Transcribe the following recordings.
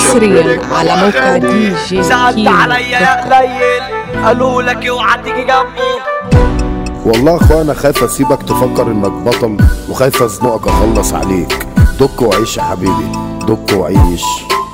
حصريا على موقع دي جي سألت كيمو عليا يا قليل قالوا لك اوعى تيجي جنبه والله يا اخويا انا خايف اسيبك تفكر انك بطل وخايف ازنقك اخلص عليك دك وعيش يا حبيبي دك وعيش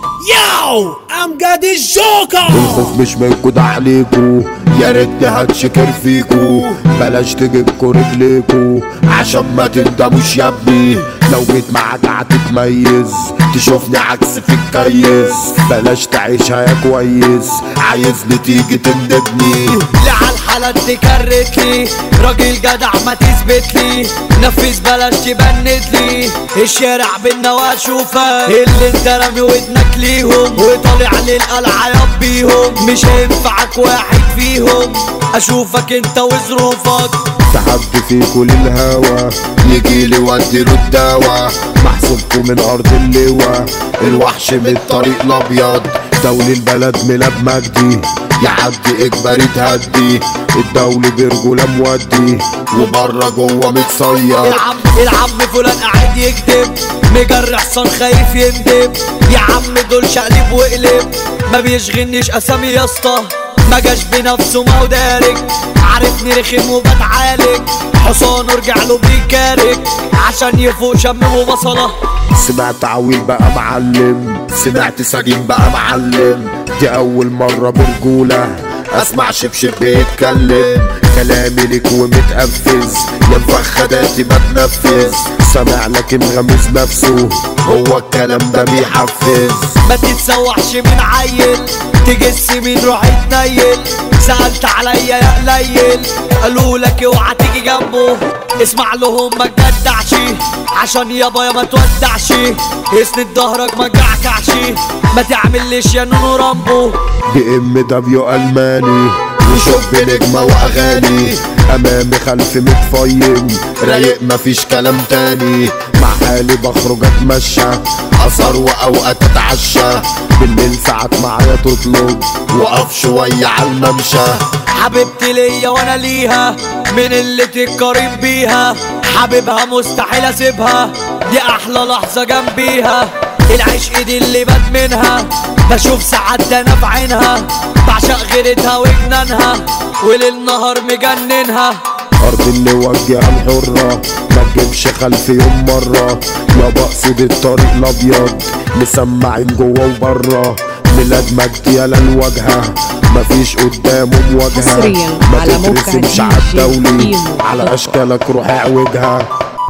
Yo, امجد الجوكر الخوف مش موجود عليكو يا ريتني هتشكر فيكو بلاش تجيبكوا رجليكو عشان ما تندموش يا ابني لو جيت معاك هتتميز تشوفني عكس في الكيس بلاش تعيشها يا كويس عايزني تيجي تندبني لا على الحالة تكرت لي راجل جدع ما تثبت لي نفذ بلاش تبند لي الشارع بينا واشوفك اللي انت رامي ودنك ليهم وطالع للقلعة يبيهم مش هينفعك واحد فيهم اشوفك انت وظروفك تحب فيكوا للهوا يجيلي واديله الدوا محسوبكوا من ارض اللواء الوحش من الطريق الابيض دولي البلد ميلاد مجدي يعدي اجباري تهدي الدولي برجولة مودي وبره جوه متصير العم العم فلان قاعد يكذب مجرح صن خايف يندب يا عم دول شقلب وقلب ما بيشغلنيش اسامي يا اسطى ما جاش بنفسه ما ودارك عارفني رخم وبتعالج حصان ارجع له بيكارك عشان يفوق شم وبصله سمعت عويل بقى معلم سمعت سجين بقى معلم دي اول مرة برجولة اسمع شبشب بيتكلم كلامي ليك ومتقفز يا مفخداتي ما تنفذ سامع لكن غمز نفسه هو الكلام ده بيحفز ما تتسوحش من عيل تجس من روح تنيل سألت عليا يا قليل قالوا لك اوعى تيجي جنبه اسمع لهم ما تجدعش عشان يابا يا ما تودعش اسند ظهرك ما تجعكعش ما تعملش يا نونو رامبو بي ام دبليو الماني وشوف نجمة واغاني امامي خلفي متفيم رايق مفيش كلام تاني مع حالي بخرج اتمشى اثر واوقات اتعشى بالليل ساعات معايا تطلب وقف شوية على الممشى حبيبتي ليا وانا ليها من اللي تتقارن بيها حبيبها مستحيل اسيبها دي احلى لحظة جنبيها العشق دي اللي بات منها بشوف ساعات انا في عينها بعشق غيرتها وجنانها وليل نهار مجننها ارض اللي وجهها الحرة ما تجيبش خلف يوم مرة يا بقصد الطريق الابيض مسمعين جوه وبره ميلاد مجدي يالا الواجهة مفيش قدامه مواجهة حصرياً ما على موقع تترسمش دي على جي الدولي كيمو. على اشكالك روح اعوجها